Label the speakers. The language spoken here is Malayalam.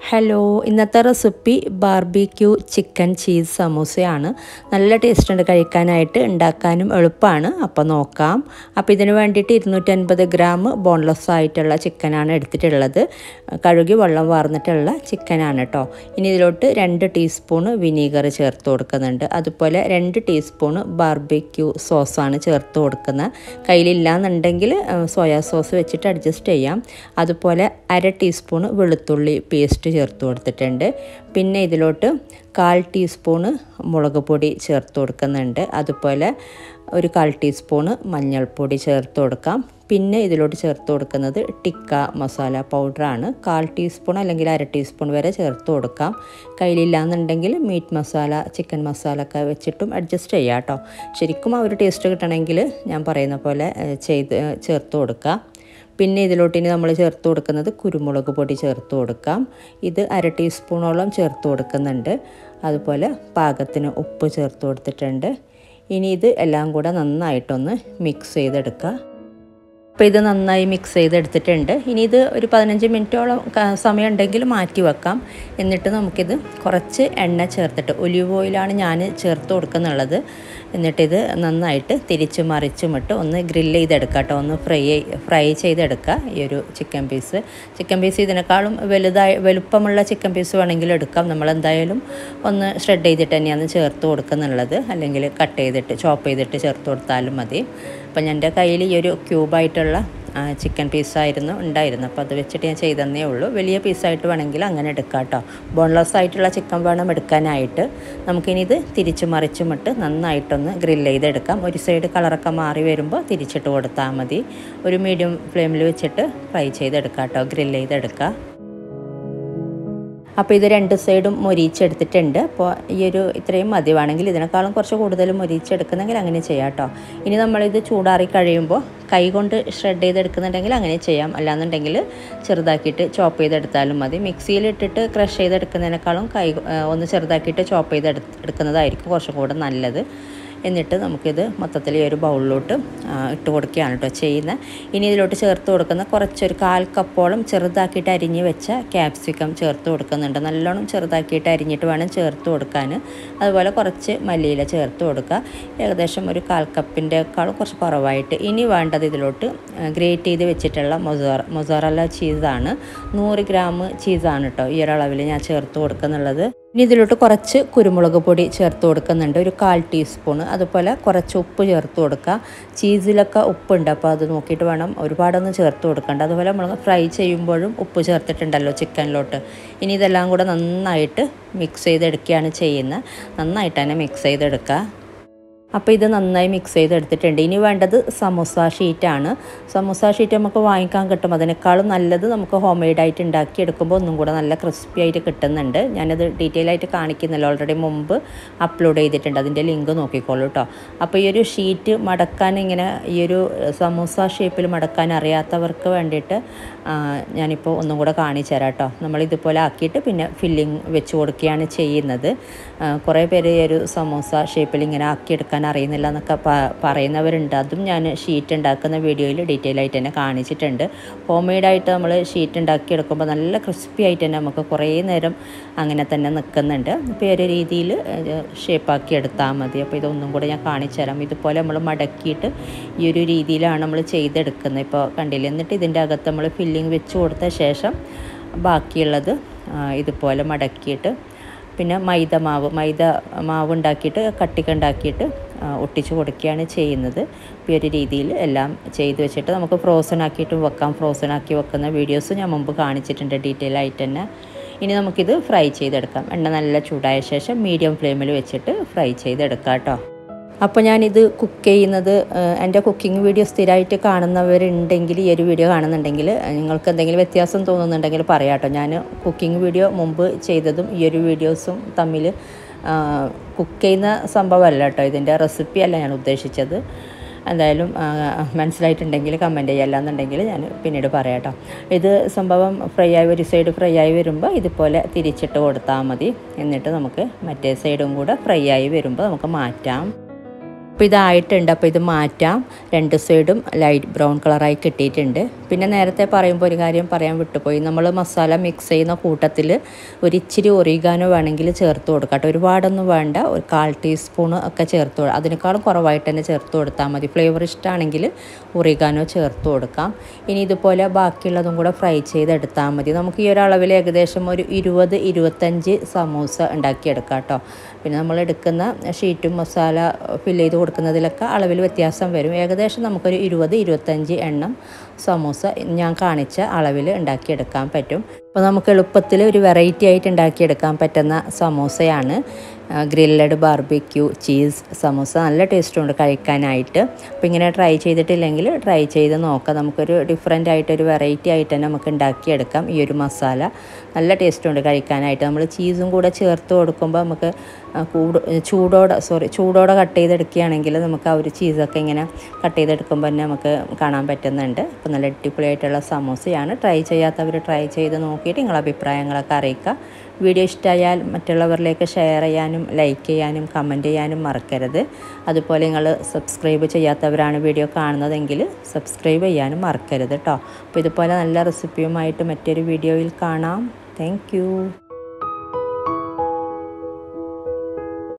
Speaker 1: ഹലോ ഇന്നത്തെ റെസിപ്പി ബാർബിക്യൂ ചിക്കൻ ചീസ് സമൂസയാണ് നല്ല ടേസ്റ്റ് ഉണ്ട് കഴിക്കാനായിട്ട് ഉണ്ടാക്കാനും എളുപ്പമാണ് അപ്പോൾ നോക്കാം അപ്പോൾ ഇതിന് വേണ്ടിയിട്ട് ഇരുന്നൂറ്റൻപത് ഗ്രാം ബോൺലെസ് ആയിട്ടുള്ള ചിക്കനാണ് എടുത്തിട്ടുള്ളത് കഴുകി വെള്ളം വാർന്നിട്ടുള്ള ചിക്കനാണ് കേട്ടോ ഇനി ഇതിലോട്ട് രണ്ട് ടീസ്പൂണ് വിനീഗർ ചേർത്ത് കൊടുക്കുന്നുണ്ട് അതുപോലെ രണ്ട് ടീസ്പൂണ് ബാർബിക്യൂ സോസാണ് ചേർത്ത് കൊടുക്കുന്നത് കയ്യിലില്ലാന്നുണ്ടെങ്കിൽ സോയാ സോസ് വെച്ചിട്ട് അഡ്ജസ്റ്റ് ചെയ്യാം അതുപോലെ അര ടീസ്പൂണ് വെളുത്തുള്ളി പേസ്റ്റ് ചേർത്ത് കൊടുത്തിട്ടുണ്ട് പിന്നെ ഇതിലോട്ട് കാൽ ടീസ്പൂണ് മുളക് പൊടി ചേർത്ത് കൊടുക്കുന്നുണ്ട് അതുപോലെ ഒരു കാൽ ടീസ്പൂണ് മഞ്ഞൾപ്പൊടി ചേർത്ത് കൊടുക്കാം പിന്നെ ഇതിലോട്ട് ചേർത്ത് കൊടുക്കുന്നത് ടിക്ക മസാല പൗഡറാണ് കാൽ ടീസ്പൂൺ അല്ലെങ്കിൽ അര ടീസ്പൂൺ വരെ ചേർത്ത് കൊടുക്കാം കയ്യിലില്ലാന്നുണ്ടെങ്കിൽ മീറ്റ് മസാല ചിക്കൻ മസാല ഒക്കെ വെച്ചിട്ടും അഡ്ജസ്റ്റ് ചെയ്യാം കേട്ടോ ശരിക്കും ആ ഒരു ടേസ്റ്റ് കിട്ടണമെങ്കിൽ ഞാൻ പറയുന്ന പോലെ ചെയ്ത് ചേർത്ത് കൊടുക്കുക പിന്നെ ഇതിലോട്ട് ഇനി നമ്മൾ ചേർത്ത് കൊടുക്കുന്നത് കുരുമുളക് പൊടി ചേർത്ത് കൊടുക്കാം ഇത് അര ടീസ്പൂണോളം ചേർത്ത് കൊടുക്കുന്നുണ്ട് അതുപോലെ പാകത്തിന് ഉപ്പ് ചേർത്ത് കൊടുത്തിട്ടുണ്ട് ഇനി ഇത് എല്ലാം കൂടെ നന്നായിട്ടൊന്ന് മിക്സ് ചെയ്തെടുക്കുക അപ്പോൾ ഇത് നന്നായി മിക്സ് ചെയ്തെടുത്തിട്ടുണ്ട് ഇനി ഇത് ഒരു പതിനഞ്ച് മിനിറ്റോളം സമയം ഉണ്ടെങ്കിൽ മാറ്റി വെക്കാം എന്നിട്ട് നമുക്കിത് കുറച്ച് എണ്ണ ചേർത്തിട്ട് ഒലിവ് ഓയിലാണ് ഞാൻ ചേർത്ത് കൊടുക്കുന്നുള്ളത് എന്നിട്ടിത് നന്നായിട്ട് തിരിച്ച് മറിച്ചും ഇട്ട് ഒന്ന് ഗ്രില്ല് ചെയ്തെടുക്കുക കേട്ടോ ഒന്ന് ഫ്രൈ ഫ്രൈ ചെയ്തെടുക്കുക ഈ ഒരു ചിക്കൻ പീസ് ചിക്കൻ പീസ് ഇതിനേക്കാളും വലുതായി വലുപ്പമുള്ള ചിക്കൻ പീസ് വേണമെങ്കിൽ എടുക്കാം നമ്മൾ എന്തായാലും ഒന്ന് ഷ്രെഡ് ചെയ്തിട്ട് തന്നെയാണ് ചേർത്ത് കൊടുക്കുന്നുള്ളത് അല്ലെങ്കിൽ കട്ട് ചെയ്തിട്ട് ചോപ്പ് ചെയ്തിട്ട് ചേർത്ത് കൊടുത്താലും മതി അപ്പം എൻ്റെ കയ്യിൽ ഈ ഒരു ക്യൂബായിട്ടുള്ള ചിക്കൻ പീസായിരുന്നു ഉണ്ടായിരുന്നത് അപ്പോൾ അത് വെച്ചിട്ട് ഞാൻ ചെയ്തതന്നേ ഉള്ളൂ വലിയ പീസായിട്ട് വേണമെങ്കിൽ അങ്ങനെ എടുക്കാം കേട്ടോ ബോൺലെസ് ആയിട്ടുള്ള ചിക്കൻ വേണം എടുക്കാനായിട്ട് നമുക്കിനി ഇത് തിരിച്ചു മറിച്ചും ഇട്ട് നന്നായിട്ടൊന്ന് ഗ്രില്ല് ചെയ്തെടുക്കാം ഒരു സൈഡ് കളറൊക്കെ മാറി വരുമ്പോൾ തിരിച്ചിട്ട് കൊടുത്താൽ മതി ഒരു മീഡിയം ഫ്ലെയിമിൽ വെച്ചിട്ട് ഫ്രൈ ചെയ്തെടുക്കാം കേട്ടോ ഗ്രില്ല് ചെയ്തെടുക്കുക അപ്പോൾ ഇത് രണ്ട് സൈഡും മൊരിച്ചെടുത്തിട്ടുണ്ട് അപ്പോൾ ഈ ഒരു ഇത്രയും മതി വേണമെങ്കിൽ ഇതിനേക്കാളും കുറച്ച് കൂടുതൽ മൊരിച്ചെടുക്കുന്നെങ്കിൽ അങ്ങനെ ചെയ്യാം കേട്ടോ ഇനി നമ്മളിത് ചൂടാറി കഴിയുമ്പോൾ കൈ കൊണ്ട് ഷ്രെഡ് ചെയ്തെടുക്കുന്നുണ്ടെങ്കിൽ അങ്ങനെ ചെയ്യാം അല്ലാന്നുണ്ടെങ്കിൽ ചെറുതാക്കിയിട്ട് ചോപ്പ് ചെയ്തെടുത്താലും മതി മിക്സിയിൽ ഇട്ടിട്ട് ക്രഷ് ചെയ്തെടുക്കുന്നതിനേക്കാളും കൈ ഒന്ന് ചെറുതാക്കിയിട്ട് ചോപ്പ് ചെയ്തെടുക്കുന്നതായിരിക്കും കുറച്ചും കൂടെ നല്ലത് എന്നിട്ട് നമുക്കിത് മൊത്തത്തിൽ ഈ ഒരു ബൗളിലോട്ട് ഇട്ട് കൊടുക്കുകയാണ് കേട്ടോ ചെയ്യുന്നത് ഇനി ഇതിലോട്ട് ചേർത്ത് കൊടുക്കുന്ന കുറച്ചൊരു കാൽ കപ്പോളം ചെറുതാക്കിയിട്ട് അരിഞ്ഞ് വെച്ച ക്യാപ്സിക്കം ചേർത്ത് കൊടുക്കുന്നുണ്ട് നല്ലോണം ചെറുതാക്കിയിട്ട് അരിഞ്ഞിട്ട് വേണം ചേർത്ത് കൊടുക്കാൻ അതുപോലെ കുറച്ച് മല്ലിയില ചേർത്ത് കൊടുക്കുക ഏകദേശം ഒരു കാൽ കപ്പിൻ്റെക്കാളും കുറച്ച് കുറവായിട്ട് ഇനി വേണ്ടത് ഇതിലോട്ട് ഗ്രേറ്റ് ചെയ്ത് വെച്ചിട്ടുള്ള മൊസോറ മൊസോറല്ല ചീസാണ് നൂറ് ഗ്രാം ചീസാണ് കേട്ടോ ഈ ഒരളവിൽ ഞാൻ ചേർത്ത് കൊടുക്കുന്നുള്ളത് ഇനി ഇതിലോട്ട് കുറച്ച് കുരുമുളക് പൊടി ചേർത്ത് കൊടുക്കുന്നുണ്ട് ഒരു കാൽ ടീസ്പൂൺ അതുപോലെ കുറച്ച് ഉപ്പ് ചേർത്ത് കൊടുക്കുക ചീസിലൊക്കെ ഉപ്പുണ്ട് അപ്പോൾ അത് നോക്കിയിട്ട് വേണം ഒരുപാടൊന്നും ചേർത്ത് കൊടുക്കണ്ട അതുപോലെ നമ്മൾ ഫ്രൈ ചെയ്യുമ്പോഴും ഉപ്പ് ചേർത്തിട്ടുണ്ടല്ലോ ചിക്കനിലോട്ട് ഇനി ഇതെല്ലാം കൂടെ നന്നായിട്ട് മിക്സ് ചെയ്തെടുക്കുകയാണ് ചെയ്യുന്നത് നന്നായിട്ട് തന്നെ മിക്സ് ചെയ്തെടുക്കുക അപ്പോൾ ഇത് നന്നായി മിക്സ് ചെയ്തെടുത്തിട്ടുണ്ട് ഇനി വേണ്ടത് സമൂസ ഷീറ്റാണ് സമൂസ ഷീറ്റ് നമുക്ക് വാങ്ങിക്കാൻ കിട്ടും അതിനേക്കാളും നല്ലത് നമുക്ക് ഹോം മെയ്ഡായിട്ട് ഉണ്ടാക്കിയെടുക്കുമ്പോൾ ഒന്നും കൂടെ നല്ല ക്രിസ്പി ആയിട്ട് കിട്ടുന്നുണ്ട് ഞാനത് ഡീറ്റെയിൽ ആയിട്ട് കാണിക്കുന്നില്ല ഓൾറെഡി മുമ്പ് അപ്ലോഡ് ചെയ്തിട്ടുണ്ട് അതിൻ്റെ ലിങ്ക് നോക്കിക്കോളൂ കേട്ടോ അപ്പോൾ ഈ ഒരു ഷീറ്റ് മടക്കാൻ ഇങ്ങനെ ഈ ഒരു സമൂസ ഷേപ്പിൽ മടക്കാൻ അറിയാത്തവർക്ക് വേണ്ടിയിട്ട് ഞാനിപ്പോൾ ഒന്നും കൂടെ കാണിച്ചു തരാം കേട്ടോ നമ്മൾ ഇതുപോലെ ആക്കിയിട്ട് പിന്നെ ഫില്ലിങ് വെച്ച് കൊടുക്കുകയാണ് ചെയ്യുന്നത് കുറേ പേര് ഈ ഒരു സമൂസ ഷേപ്പിൽ ഇങ്ങനെ ആക്കിയെടുക്കാൻ ഉണ്ടാക്കാൻ അറിയുന്നില്ല എന്നൊക്കെ പറയുന്നവരുണ്ട് അതും ഞാൻ ഷീറ്റ് ഉണ്ടാക്കുന്ന വീഡിയോയിൽ ഡീറ്റെയിൽ ആയിട്ട് തന്നെ കാണിച്ചിട്ടുണ്ട് ഹോം മെയ്ഡായിട്ട് നമ്മൾ ഷീറ്റ് ഉണ്ടാക്കിയെടുക്കുമ്പോൾ നല്ല ക്രിസ്പി ആയിട്ട് തന്നെ നമുക്ക് കുറേ നേരം അങ്ങനെ തന്നെ നിൽക്കുന്നുണ്ട് അപ്പോൾ ഈ ഒരു രീതിയിൽ ഷേപ്പാക്കി എടുത്താൽ മതി അപ്പോൾ ഇതൊന്നും കൂടെ ഞാൻ കാണിച്ചു തരാം ഇതുപോലെ നമ്മൾ മടക്കിയിട്ട് ഈ ഒരു രീതിയിലാണ് നമ്മൾ ചെയ്തെടുക്കുന്നത് ഇപ്പോൾ കണ്ടില്ല എന്നിട്ട് ഇതിൻ്റെ അകത്ത് നമ്മൾ ഫില്ലിങ് വെച്ച് കൊടുത്ത ശേഷം ബാക്കിയുള്ളത് ഇതുപോലെ മടക്കിയിട്ട് പിന്നെ മൈദ മാവ് മൈദ മാവ് ഉണ്ടാക്കിയിട്ട് കട്ടിക്ക് ഉണ്ടാക്കിയിട്ട് ഒട്ടിച്ച് കൊടുക്കുകയാണ് ചെയ്യുന്നത് ഈ ഒരു രീതിയിൽ എല്ലാം ചെയ്ത് വെച്ചിട്ട് നമുക്ക് ഫ്രോസൺ ആക്കിയിട്ട് വെക്കാം ഫ്രോസൺ ആക്കി വെക്കുന്ന വീഡിയോസ് ഞാൻ മുമ്പ് കാണിച്ചിട്ടുണ്ട് ഡീറ്റെയിൽ ആയിട്ട് തന്നെ ഇനി നമുക്കിത് ഫ്രൈ ചെയ്തെടുക്കാം എണ്ണ നല്ല ചൂടായ ശേഷം മീഡിയം ഫ്ലെയിമിൽ വെച്ചിട്ട് ഫ്രൈ ചെയ്തെടുക്കാം കേട്ടോ അപ്പോൾ ഞാനിത് കുക്ക് ചെയ്യുന്നത് എൻ്റെ കുക്കിംഗ് വീഡിയോ സ്ഥിരമായിട്ട് കാണുന്നവരുണ്ടെങ്കിൽ ഈ ഒരു വീഡിയോ കാണുന്നുണ്ടെങ്കിൽ നിങ്ങൾക്ക് എന്തെങ്കിലും വ്യത്യാസം തോന്നുന്നുണ്ടെങ്കിൽ പറയാം കേട്ടോ ഞാൻ കുക്കിംഗ് വീഡിയോ മുമ്പ് ചെയ്തതും ഈ ഒരു വീഡിയോസും തമ്മിൽ കുക്ക് ചെയ്യുന്ന സംഭവമല്ല കേട്ടോ ഇതിൻ്റെ റെസിപ്പി അല്ല ഞാൻ ഉദ്ദേശിച്ചത് എന്തായാലും മനസ്സിലായിട്ടുണ്ടെങ്കിൽ കമൻറ്റ് ചെയ്യാമെന്നുണ്ടെങ്കിൽ ഞാൻ പിന്നീട് പറയാം കേട്ടോ ഇത് സംഭവം ഫ്രൈ ആയി ഒരു സൈഡ് ഫ്രൈ ആയി വരുമ്പോൾ ഇതുപോലെ തിരിച്ചിട്ട് കൊടുത്താൽ മതി എന്നിട്ട് നമുക്ക് മറ്റേ സൈഡും കൂടെ ഫ്രൈ ആയി വരുമ്പോൾ നമുക്ക് മാറ്റാം അപ്പോൾ ഇതായിട്ടുണ്ട് അപ്പോൾ ഇത് മാറ്റാം രണ്ട് സൈഡും ലൈറ്റ് ബ്രൗൺ കളറായി കിട്ടിയിട്ടുണ്ട് പിന്നെ നേരത്തെ പറയുമ്പോൾ ഒരു കാര്യം പറയാൻ വിട്ടുപോയി നമ്മൾ മസാല മിക്സ് ചെയ്യുന്ന കൂട്ടത്തിൽ ഒരു ഇച്ചിരി ഒറിഗാനോ വേണമെങ്കിൽ ചേർത്ത് കൊടുക്കാം കേട്ടോ ഒരുപാടൊന്നും വേണ്ട ഒരു കാൽ ടീസ്പൂൺ ഒക്കെ ചേർത്ത് കൊടുക്കാം അതിനേക്കാളും കുറവായിട്ട് തന്നെ ചേർത്ത് കൊടുത്താൽ മതി ഫ്ലേവർ ഇഷ്ടമാണെങ്കിൽ ഒറിഗാനോ ചേർത്ത് കൊടുക്കാം ഇനി ഇതുപോലെ ബാക്കിയുള്ളതും കൂടെ ഫ്രൈ ചെയ്തെടുത്താൽ മതി നമുക്ക് ഈ ഒരു അളവിൽ ഏകദേശം ഒരു ഇരുപത് ഇരുപത്തഞ്ച് സമൂസ ഉണ്ടാക്കിയെടുക്കാം കേട്ടോ പിന്നെ നമ്മൾ എടുക്കുന്ന ഷീറ്റും മസാല ഫില്ല് ചെയ്ത് കൊടുക്കുന്നതിലൊക്കെ അളവിൽ വ്യത്യാസം വരും ഏകദേശം നമുക്കൊരു ഇരുപത് ഇരുപത്തഞ്ച് എണ്ണം സമൂസ ഞാൻ കാണിച്ച അളവിൽ ഉണ്ടാക്കിയെടുക്കാൻ പറ്റും അപ്പോൾ നമുക്ക് എളുപ്പത്തിൽ ഒരു വെറൈറ്റി ആയിട്ട് ഉണ്ടാക്കിയെടുക്കാൻ പറ്റുന്ന സമൂസയാണ് ഗ്രില്ലഡ് ബാർബിക്യൂ ചീസ് സമൂസ നല്ല ടേസ്റ്റുണ്ട് കഴിക്കാനായിട്ട് അപ്പോൾ ഇങ്ങനെ ട്രൈ ചെയ്തിട്ടില്ലെങ്കിൽ ട്രൈ ചെയ്ത് നോക്കാം നമുക്കൊരു ഡിഫറെൻ്റ് ആയിട്ടൊരു വെറൈറ്റി ആയിട്ട് തന്നെ നമുക്ക് ഉണ്ടാക്കിയെടുക്കാം ഈ ഒരു മസാല നല്ല ടേസ്റ്റുണ്ട് കഴിക്കാനായിട്ട് നമ്മൾ ചീസും കൂടെ ചേർത്ത് കൊടുക്കുമ്പോൾ നമുക്ക് കൂട് ചൂടോടെ സോറി ചൂടോടെ കട്ട് ചെയ്തെടുക്കുകയാണെങ്കിൽ നമുക്ക് ആ ഒരു ചീസൊക്കെ ഇങ്ങനെ കട്ട് ചെയ്തെടുക്കുമ്പോൾ തന്നെ നമുക്ക് കാണാൻ പറ്റുന്നുണ്ട് അപ്പോൾ നല്ല അടിപൊളിയായിട്ടുള്ള സമൂസയാണ് ട്രൈ ചെയ്യാത്തവർ ട്രൈ ചെയ്ത് നോക്കിയിട്ട് നിങ്ങളുടെ അഭിപ്രായങ്ങളൊക്കെ അറിയിക്കുക വീഡിയോ ഇഷ്ടമായാൽ മറ്റുള്ളവരിലേക്ക് ഷെയർ ചെയ്യാനും ലൈക്ക് ചെയ്യാനും കമൻറ്റ് ചെയ്യാനും മറക്കരുത് അതുപോലെ നിങ്ങൾ സബ്സ്ക്രൈബ് ചെയ്യാത്തവരാണ് വീഡിയോ കാണുന്നതെങ്കിൽ സബ്സ്ക്രൈബ് ചെയ്യാനും മറക്കരുത് കേട്ടോ അപ്പോൾ ഇതുപോലെ നല്ല റെസിപ്പിയുമായിട്ട് മറ്റൊരു വീഡിയോയിൽ കാണാം താങ്ക്